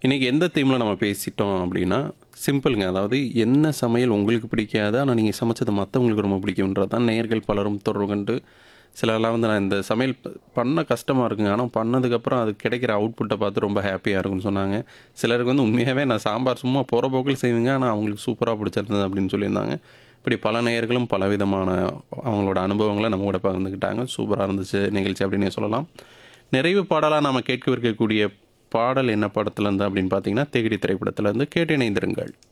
இன்னைக்கு எந்த தீமில் நம்ம பேசிட்டோம் அப்படின்னா சிம்பிளுங்க அதாவது என்ன சமையல் உங்களுக்கு பிடிக்காது ஆனால் நீங்கள் சமைச்சது மற்றவங்களுக்கு ரொம்ப பிடிக்கும்ன்றது தான் நேர்கள் பலரும் தொடர்பு கண்டு சிலர்லாம் வந்து நான் இந்த சமையல் ப- பண்ண கஷ்டமாக இருக்குங்க ஆனால் பண்ணதுக்கப்புறம் அது கிடைக்கிற அவுட்புட்டை பார்த்து ரொம்ப ஹாப்பியாக இருக்கும்னு சொன்னாங்க சிலருக்கு வந்து உண்மையாகவே நான் சாம்பார் சும்மா போகிற போக்கில் செய்வேங்க ஆனால் அவங்களுக்கு சூப்பராக பிடிச்சிருந்தது அப்படின்னு சொல்லியிருந்தாங்க இப்படி பல நேயர்களும் பலவிதமான அவங்களோட அனுபவங்களை நம்ம கூட பகிர்ந்துக்கிட்டாங்க சூப்பராக இருந்துச்சு நிகழ்ச்சி அப்படின்னே சொல்லலாம் நிறைவு பாடலாக நாம் கேட்கவிருக்கக்கூடிய பாடல் என்ன படத்துல இருந்து அப்படின்னு பார்த்தீங்கன்னா தேகிடி திரைப்படத்துல இருந்து கேட்டு இணைந்திருங்கள்